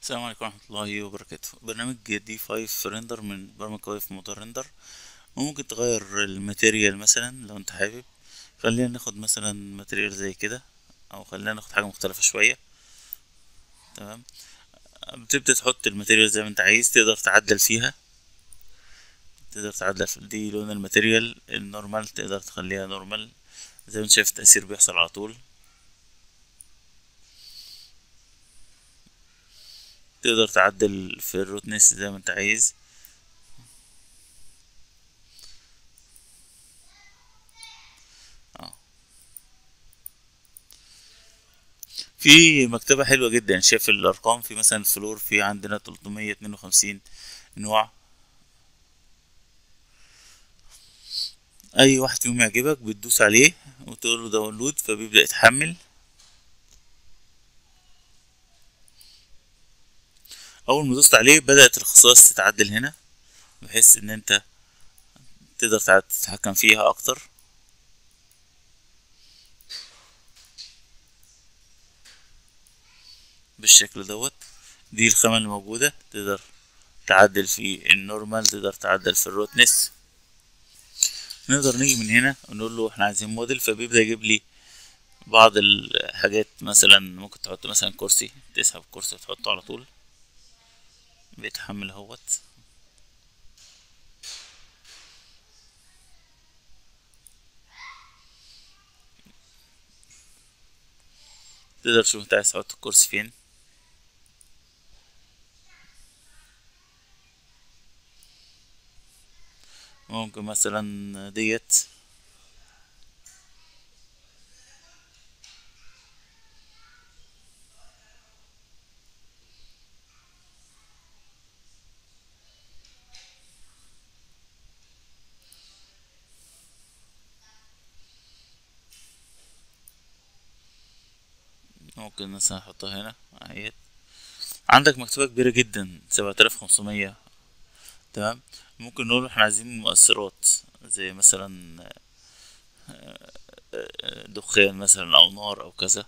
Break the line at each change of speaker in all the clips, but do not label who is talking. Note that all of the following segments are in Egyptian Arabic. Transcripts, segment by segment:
السلام عليكم ورحمة الله وبركاته برنامج دي 5 ريندر من برامج قوية في موضوع الريندر وممكن تغير الماتيريال مثلا لو انت حابب خلينا ناخد مثلا ماتيريال زي كده او خلينا ناخد حاجة مختلفة شوية تمام بتبدأ تحط الماتيريال زي ما انت عايز تقدر تعدل فيها تقدر تعدل في دي لون الماتيريال النورمال تقدر تخليها نورمال زي ما انت شايف التأثير بيحصل على طول تقدر تعدل في الروتنس زي ما انت عايز اه في مكتبة حلوة جدا شايف الأرقام في مثلا الفلور في عندنا تلتمية اتنين وخمسين نوع أي واحد فيهم يعجبك بتدوس عليه وتقول له داونلود فبيبدأ يتحمل اول ما دوست عليه بدأت الخصائص تتعدل هنا بحيث ان انت تقدر تتحكم فيها اكتر بالشكل دوت دي الخامة اللي موجودة تقدر تعدل في النورمال تقدر تعدل في الروتنس نقدر نيجي من هنا ونقول له احنا عايزين موديل فبيبدأ يجيب لي بعض الحاجات مثلا ممكن تحط مثلا كرسي تسحب الكرسي وتحطه على طول بيتحمل اهوت تقدر تشوف انت عايز تحط الكرسي فين ممكن مثلا ديت ممكن مثلا احطها هنا اهيت عندك مكتبة كبيرة جدا سبعة آلاف خمسمية تمام ممكن نقول احنا عايزين مؤثرات زي مثلا دخان مثلا او نار او كذا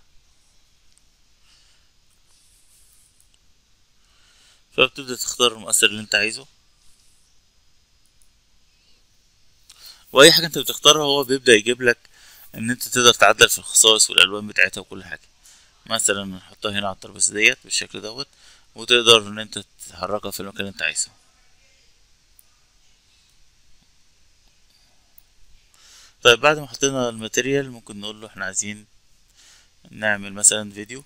فبتبدأ تختار المؤثر اللي انت عايزه واي حاجة انت بتختارها هو بيبدأ يجيب لك ان انت تقدر تعدل في الخصائص والالوان بتاعتها وكل حاجة مثلا نحطها هنا على الترابيزه ديت بالشكل دوت وتقدر ان انت تحركها في المكان اللي انت عايزه طيب بعد ما حطينا الماتيريال ممكن نقول له احنا عايزين نعمل مثلا فيديو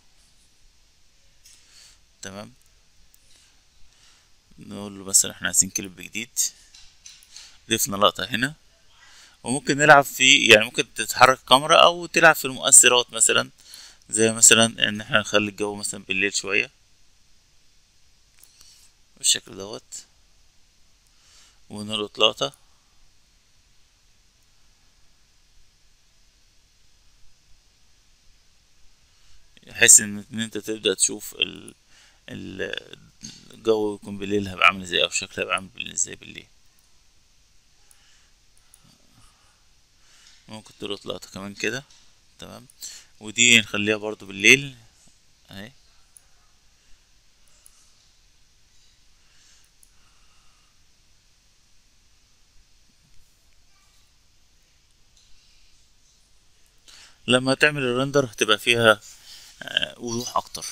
تمام نقول له مثلا احنا عايزين كليب جديد ضفنا لقطة هنا وممكن نلعب في يعني ممكن تتحرك الكاميرا او تلعب في المؤثرات مثلا زي مثلا ان احنا نخلي الجو مثلا بالليل شوية بالشكل دوت ونلقط لقطة بحيث ان انت تبدأ تشوف ال الجو يكون بالليل هيبقى عامل ازاي او شكله هيبقى عامل ازاي بالليل ممكن تلقط لقطة كمان كده تمام ودي نخليها برضو بالليل اهي لما تعمل الرندر هتبقى فيها وضوح اكتر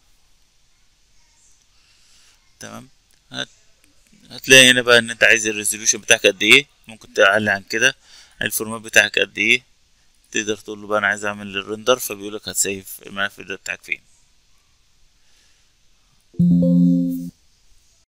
تمام هت... هتلاقي هنا بقى ان انت عايز الريزوليوشن بتاعك قد ايه ممكن تعلي عن كده الفورمات بتاعك قد ايه تقدر تقول له بقى انا عايز اعمل الريندر فبيقولك هتسيف الملف ده بتاعك فين